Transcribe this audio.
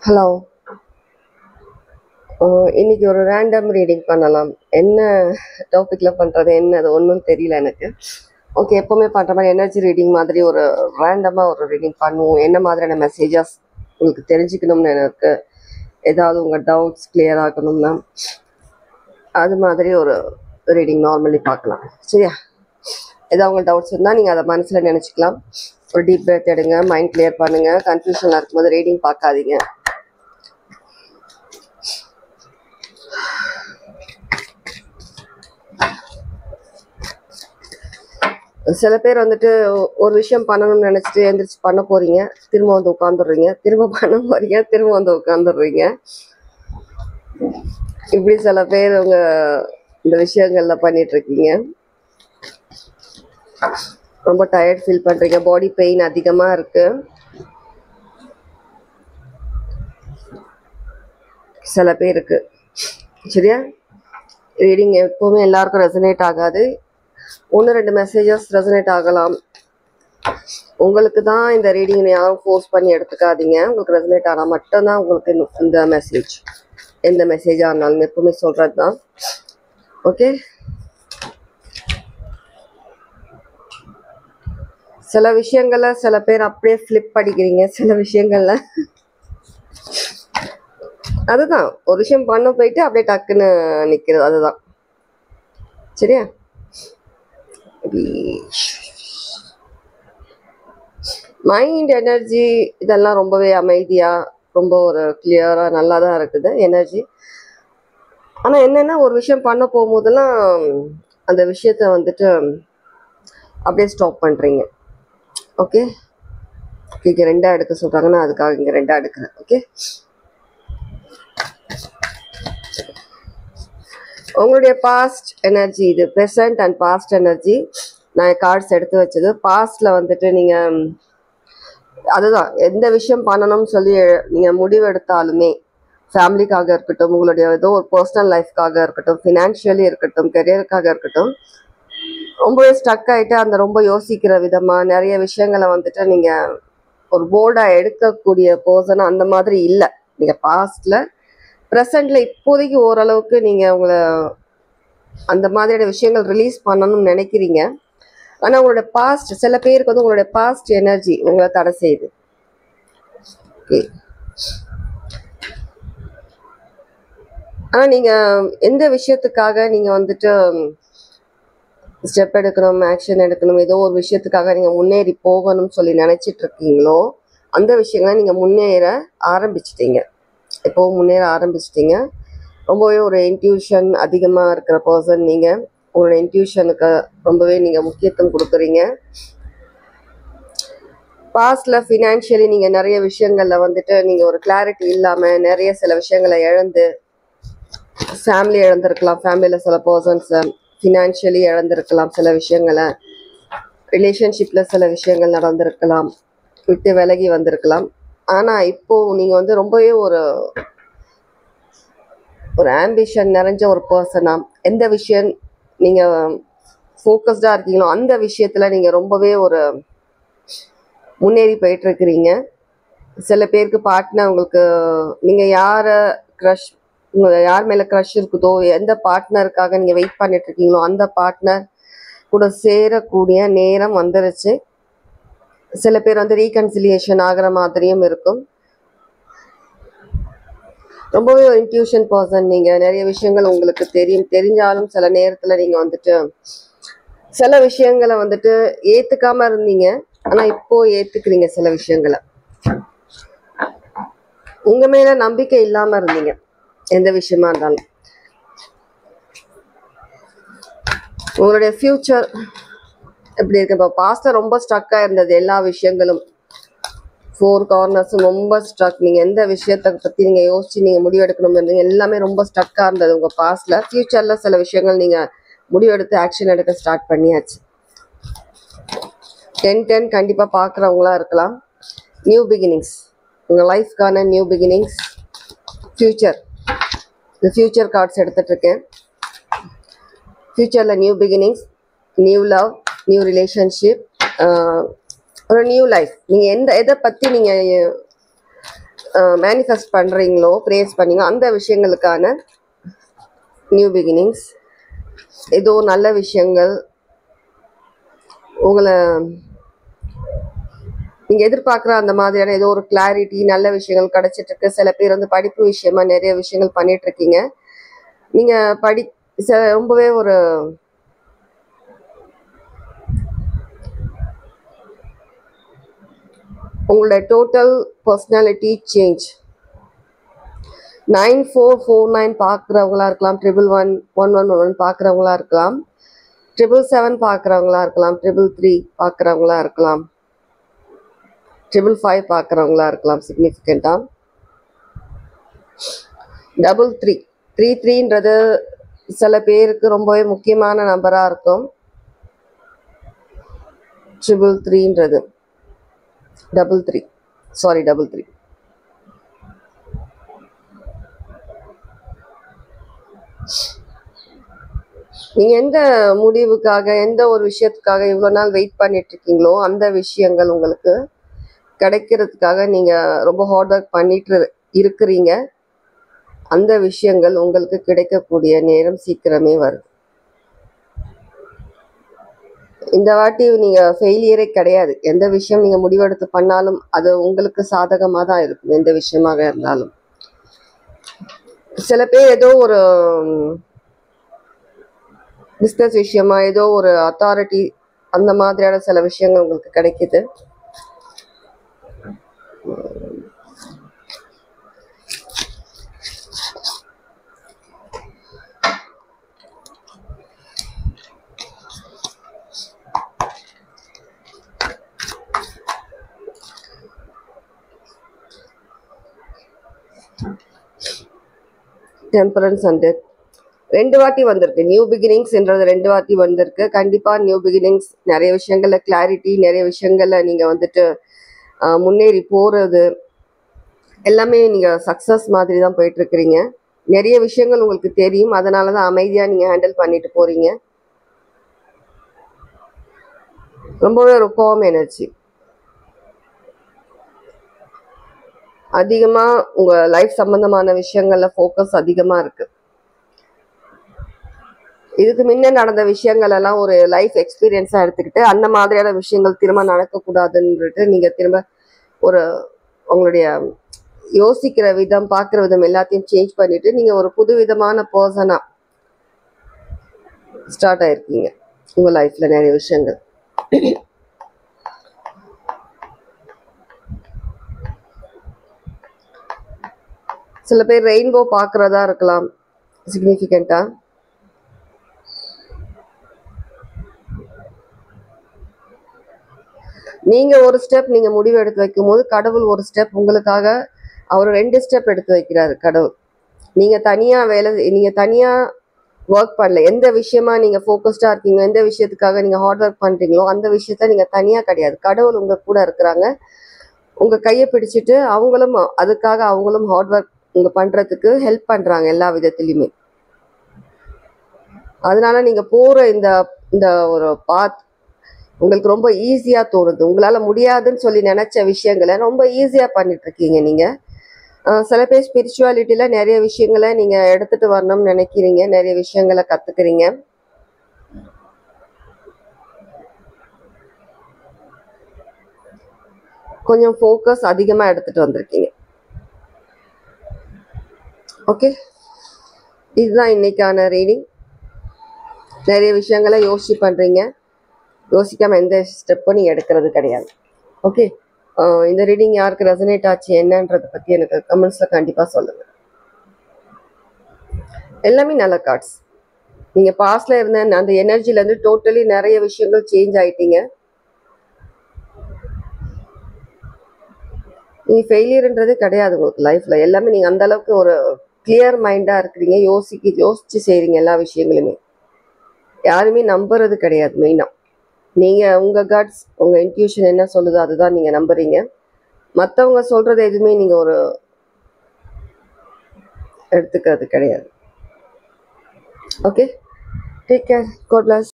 Hello இன்னைக்கு ஒரு random reading பண்ணலாம் என்ன டாப்பிக்கில் பண்ணுறது என்ன அது ஒன்றும் தெரியல எனக்கு ஓகே எப்போவுமே பண்ணுற மாதிரி எனர்ஜி ரீடிங் மாதிரி ஒரு ரேண்டமாக ஒரு ரீடிங் பண்ணுவோம் என்ன மாதிரியான மெசேஜஸ் உங்களுக்கு தெரிஞ்சுக்கணும்னு எனக்கு ஏதாவது உங்கள் டவுட்ஸ் கிளியர் ஆகணும்னா அது மாதிரி ஒரு ரீடிங் நார்மலி பார்க்கலாம் சரியா ஏதாவது உங்களுக்கு டவுட்ஸ் இருந்தால் நீங்கள் அதை மனசில் நினச்சிக்கலாம் ஒரு டீப் breath எடுங்க மைண்ட் கிளியர் பண்ணுங்கள் கன்ஃபியூஷனில் இருக்கும்போது ரீடிங் பார்க்காதீங்க சில பேர் வந்துட்டு ஒ- ஒரு விஷயம் பண்ணணும்னு நினச்சிட்டு எந்திரிச்சு பண்ண போறீங்க திரும்ப வந்து உட்காந்துடுறீங்க திரும்ப பண்ண போறீங்க திரும்ப வந்து உட்காந்துடுறீங்க இப்படி சில பேர் உங்க இந்த விஷயங்கள்ல பண்ணிட்டு இருக்கீங்க ரொம்ப டயர்ட் ஃபீல் பண்றீங்க பாடி பெயின் அதிகமா இருக்கு சில பேருக்கு சரியா ரீடிங் எப்பவுமே எல்லாருக்கும் ரெசனேட் ஆகாது ஒன்று ரெண்டு மெசேஜஸ் ரெசனேட் ஆகலாம் உங்களுக்கு தான் இந்த ரீடிங் யாரும் ஃபோர்ஸ் பண்ணி எடுத்துக்காதீங்க உங்களுக்கு ரெசனேட் ஆனால் மட்டும்தான் உங்களுக்கு இந்த- இந்த மெசேஜ் எந்த மெசேஜாக இருந்தாலும் எப்பவுமே சொல்கிறது தான் ஓகே சில விஷயங்கள்ல சில பேர் அப்படியே ஃப்ளிப் படிக்கிறீங்க சில விஷயங்கள்ல அதுதான் ஒரு விஷயம் பண்ண போயிட்டு அப்படியே டக்குன்னு நிற்கிறது அதுதான் சரியா மைண்ட் எனர்ஜி இதெல்லாம் ரொம்பவே அமைதியா ரொம்ப ஒரு கிளியரா நல்லா தான் இருக்குது எனர்ஜி ஆனா என்னன்னா ஒரு விஷயம் பண்ண போகும்போதெல்லாம் அந்த விஷயத்த வந்துட்டு அப்படியே ஸ்டாப் பண்றீங்க ஓகே இங்க ரெண்டா எடுக்க சொல்றாங்கன்னா அதுக்காக இங்க ரெண்டா எடுக்கிறேன் ஓகே உங்களுடைய பாஸ்ட் எனர்ஜி இது ப்ரெசன்ட் அண்ட் பாஸ்ட் எனர்ஜி நான் கார்ட்ஸ் எடுத்து வச்சது பாஸ்ட்ல வந்துட்டு நீங்க அதுதான் எந்த விஷயம் பண்ணணும்னு சொல்லி நீங்க முடிவு எடுத்தாலுமே ஃபேமிலிக்காக இருக்கட்டும் உங்களுடைய ஏதோ ஒரு பர்சனல் லைஃப்காக இருக்கட்டும் ஃபினான்ஷியலி இருக்கட்டும் கெரியருக்காக இருக்கட்டும் ரொம்பவே ஸ்டக் ஆயிட்டு அந்த ரொம்ப யோசிக்கிற விதமா நிறைய விஷயங்களை வந்துட்டு நீங்க ஒரு போல்டா எடுக்கக்கூடிய பர்சன் அந்த மாதிரி இல்லை நீங்க பாஸ்ட்ல ப்ரெசண்ட்ல இப்போதைக்கு ஓரளவுக்கு நீங்க உங்களை அந்த மாதிரியான விஷயங்கள் ரிலீஸ் பண்ணணும்னு நினைக்கிறீங்க ஆனா உங்களோட பாஸ்ட் சில பேருக்கு வந்து உங்களுடைய பாஸ்ட் எனர்ஜி உங்களை தடை செய்யுது Okay. ஆனா நீங்க எந்த விஷயத்துக்காக நீங்க வந்துட்டு ஸ்டெப் எடுக்கணும் ஆக்ஷன் எடுக்கணும் ஏதோ ஒரு விஷயத்துக்காக நீங்க முன்னேறி போகணும்னு சொல்லி நினைச்சிட்டு இருக்கீங்களோ அந்த விஷயங்களை நீங்க முன்னேற ஆரம்பிச்சிட்டீங்க இப்போ முன்னேற ஆரம்பிச்சிட்டீங்க ரொம்பவே ஒரு இன்ட்யூஷன் அதிகமா இருக்கிற பர்சன் நீங்க உங்களோட இன்ட்யூஷனுக்கு ரொம்பவே நீங்க முக்கியத்துவம் கொடுக்குறீங்க பாஸ்ட்ல ஃபினான்ஷியலி நீங்க நிறைய விஷயங்கள்ல வந்துட்டு நீங்க ஒரு கிளாரிட்டி இல்லாம நிறைய சில விஷயங்களை இழந்து ஃபேமிலி இழந்திருக்கலாம் ஃபேமிலியில் சில பர்சன்ஸை ஃபினான்ஷியலி இழந்திருக்கலாம் சில விஷயங்களை ரிலேஷன்ஷிப்பில் சில விஷயங்கள் நடந்திருக்கலாம் விட்டு விலகி வந்திருக்கலாம் ஆனால் இப்போ நீங்கள் வந்து ரொம்பவே ஒரு ஒரு ஆம்பிஷன் நிறைஞ்ச ஒரு பர்சனா எந்த விஷயம் நீங்கள் ஃபோக்கஸ்டாக இருக்கீங்களோ அந்த விஷயத்தில் நீங்கள் ரொம்பவே ஒரு முன்னேறி போயிட்டு இருக்கிறீங்க சில பேருக்கு பார்ட்னர் உங்களுக்கு நீங்கள் யாரை க்ரஷ் உங்க யார் மேலே க்ரஷ் இருக்குதோ எந்த பார்ட்னருக்காக நீங்கள் வெயிட் பண்ணிட்டு இருக்கீங்களோ அந்த பார்ட்னர் கூட சேரக்கூடிய நேரம் வந்துருச்சு சில பேர் வந்து ரீகன்சிலியேஷன் ஆகிற மாதிரியும் இருக்கும் ரொம்பவே ஒரு இன்ட்யூஷன் பர்சன் நீங்கள் நிறைய விஷயங்கள் உங்களுக்கு தெரியும் தெரிஞ்சாலும் சில நேரத்தில் நீங்கள் வந்துட்டு சில விஷயங்களை வந்துட்டு ஏற்றுக்காம இருந்தீங்க ஆனால் இப்போ ஏற்றுக்கிறீங்க சில விஷயங்களை உங்க மேல நம்பிக்கை இல்லாம இருந்தீங்க எந்த விஷயமா இருந்தாலும் உங்களுடைய ஃபியூச்சர் எப்படி இருக்கு இப்போ பாஸ்ட்ல ரொம்ப ஸ்ட்ரக்கா இருந்தது எல்லா விஷயங்களும் ஃபோர் கார்னர்ஸும் ரொம்ப ஸ்ட்ரக் நீங்க எந்த விஷயத்தை பத்தி நீங்க யோசிச்சு நீங்க முடிவெடுக்கணும் இருந்தீங்க எல்லாமே ரொம்ப ஸ்ட்ரக்கா இருந்தது உங்க பாஸ்ட்ல ஃபியூச்சர்ல சில விஷயங்கள் நீங்க முடிவெடுத்து ஆக்ஷன் எடுக்க ஸ்டார்ட் பண்ணியாச்சு டென் டென் கண்டிப்பா பார்க்குறவங்களா இருக்கலாம் நியூ பிகினிங்ஸ் உங்க லைஃப்க்கான நியூ பிகினிங்ஸ் ஃபியூச்சர் இந்த ஃபியூச்சர் கார்ட்ஸ் எடுத்துட்டு இருக்கேன் ஃபியூச்சரில் new beginnings new love new relationship ஒரு நியூ லைஃப் நீங்கள் எந்த எதை பற்றி நீங்கள் மேனிஃபெஸ்ட் பண்ணுறீங்களோ ப்ரேஸ் பண்ணீங்களோ அந்த விஷயங்களுக்கான நியூ பிகினிங்ஸ் ஏதோ நல்ல விஷயங்கள் உங்களை நீங்கள் எதிர்பார்க்குற அந்த மாதிரியான ஏதோ ஒரு கிளாரிட்டி நல்ல விஷயங்கள் கிடைச்சிட்டு இருக்கு சில பேர் வந்து படிப்பு விஷயமா நிறைய விஷயங்கள் பண்ணிட்டு இருக்கீங்க நீங்கள் படி ச- ரொம்பவே ஒரு உங்களோட total personality change nine four four nine பார்க்குறவங்களா இருக்கலாம் triple one one one one பார்க்குறவங்களா இருக்கலாம் ட்ரிபிள் செவன் பார்க்குறவங்களா இருக்கலாம் ட்ரிபிள் த்ரீ பார்க்குறவங்களா இருக்கலாம் ட்ரிபிள் ஃபைவ் பார்க்குறவங்களா இருக்கலாம் சிக்னிஃபிகண்ட்டாக டபுள் த்ரீ த்ரீ த்ரீன்றது சில பேருக்கு ரொம்பவே முக்கியமான நம்பராக இருக்கும் ட்ரிபிள் த்ரீன்றது double three sorry double three நீங்க எந்த முடிவுக்காக எந்த ஒரு விஷயத்துக்காக இவ்வளவு நாள் வெயிட் பண்ணிட்டு இருக்கீங்களோ அந்த விஷயங்கள் உங்களுக்கு கிடைக்கிறதுக்காக நீங்க ரொம்ப ஹார்ட் ஒர்க் பண்ணிட்டு இரு- இருக்கிறீங்க அந்த விஷயங்கள் உங்களுக்கு கிடைக்கக்கூடிய நேரம் சீக்கிரமே வருது இந்த வாட்டி நீங்க ஃபெயிலியரே கிடையாது எந்த விஷயம் நீங்க முடிவெடுத்து பண்ணாலும் அது உங்களுக்கு சாதகமா தான் இருக்கும் எந்த விஷயமாக இருந்தாலும் சில பேர் ஏதோ ஒரு பிஸ்னஸ் விஷயமா ஏதோ ஒரு அத்தாரிட்டி அந்த மாதிரியான சில விஷயங்கள் உங்களுக்கு கிடைக்குது டெம்பரன்ஸ் அண்ட் டெத் ரெண்டு வாட்டி வந்திருக்கு நியூ பிகினிங்ஸ்ன்றது ரெண்டு வாட்டி வந்திருக்கு கண்டிப்பா நியூ பிகினிங்ஸ் நிறைய விஷயங்கள்ல கிளாரிட்டி நிறைய விஷயங்கள்ல நீங்க வந்துட்டு ஆஹ், முன்னேறி போறது எல்லாமே நீங்க சக்சஸ் மாதிரி தான் போயிட்டு இருக்கிறீங்க நிறைய விஷயங்கள் உங்களுக்கு தெரியும் அதனால தான் அமைதியா நீங்க ஹேண்டில் பண்ணிட்டு போறீங்க ரொம்பவே ஒரு கோம் எனர்ஜி அதிகமா உங்க லைஃப் சம்பந்தமான விஷயங்கள்ல ஃபோக்கஸ் அதிகமா இருக்கு இதுக்கு முன்ன நடந்த விஷயங்கள் எல்லாம் ஒரு லைஃப் எக்ஸ்பீரியன்ஸா எடுத்துக்கிட்டு அந்த மாதிரியான விஷயங்கள் திரும்ப நடக்கக்கூடாதுன்னுட்டு நீங்க திரும்ப ஒரு உங்களுடைய யோசிக்கிற விதம் பார்க்குற விதம் எல்லாத்தையும் சேஞ்ச் பண்ணிட்டு நீங்க ஒரு புது விதமான பர்சனா ஸ்டார்ட் ஆயிருக்கீங்க உங்க லைஃப்ல நிறைய விஷயங்கள் சில பேர் ரெயின்போ பார்க்கறதா இருக்கலாம் சிக்னிஃபிகண்டா நீங்க ஒரு ஸ்டெப் நீங்க முடிவு எடுத்து வைக்கும் போது கடவுள் ஒரு ஸ்டெப் உங்களுக்காக அவர் ரெண்டு ஸ்டெப் எடுத்து வைக்கிறாரு கடவுள் நீங்க தனியா வேலை நீங்க தனியா ஒர்க் பண்ணல எந்த விஷயமா நீங்க ஃபோக்கஸ்டா இருக்கீங்க எந்த விஷயத்துக்காக நீங்க ஹார்ட் ஒர்க் பண்றீங்களோ அந்த விஷயத்த நீங்க தனியா கிடையாது கடவுள் உங்க கூட இருக்கிறாங்க உங்க கையை பிடிச்சிட்டு அவங்களும் அதுக்காக அவங்களும் ஹார்ட் ஒர்க் உங்க பண்றதுக்கு ஹெல்ப் பண்றாங்க எல்லா விதத்திலையுமே அதனால நீங்க போற இந்த இந்த ஒரு பாத் உங்களுக்கு ரொம்ப ஈஸியா தோணுது உங்களால முடியாதுன்னு சொல்லி நினைச்ச விஷயங்களை ரொம்ப ஈஸியா பண்ணிட்டு இருக்கீங்க நீங்க ஆஹ் சில பேர் ஸ்பிரிச்சுவாலிட்டியில நிறைய விஷயங்களை நீங்க எடுத்துட்டு வரணும்னு நினைக்கிறீங்க நிறைய விஷயங்களை கத்துக்கிறீங்க கொஞ்சம் ஃபோக்கஸ் அதிகமா எடுத்துட்டு வந்திருக்கீங்க ஓகே இதுதான் இன்னைக்கான ரீடிங் நிறைய விஷயங்களை யோசிச்சு பண்றீங்க யோசிக்காம எந்த ஸ்டெப்பும் நீங்க எடுக்கிறது கிடையாது ஓகே இந்த ரீடிங் யாருக்கு ரெசனேட் ஆச்சு என்னன்றதை பத்தி எனக்கு கமெண்ட்ஸ்ல கண்டிப்பா சொல்லுங்க எல்லாமே நல்ல கார்ட்ஸ் நீங்க பாஸ்ட்ல இருந்த அந்த எனர்ஜில இருந்து டோட்டலி நிறைய விஷயங்கள் சேஞ்ச் ஆயிட்டீங்க நீ ஃபெயிலியர்ன்றது கிடையாது உங்களுக்கு லைஃப்ல எல்லாமே நீங்க அந்த அளவுக்கு ஒரு கிளியர் மைண்டா இருக்கிறீங்க யோசிக்க யோசிச்சு செய்றீங்க எல்லா விஷயங்களுமே யாருமே நம்புறது கிடையாது மெயினா நீங்க உங்க கட்ஸ் உங்க இன்ட்யூஷன் என்ன சொல்லுதோ அதுதான் நீங்க நம்புறீங்க மத்தவங்க சொல்றது எதுவுமே நீங்க ஒரு எடுத்துக்கிறது கிடையாது okay take care god plus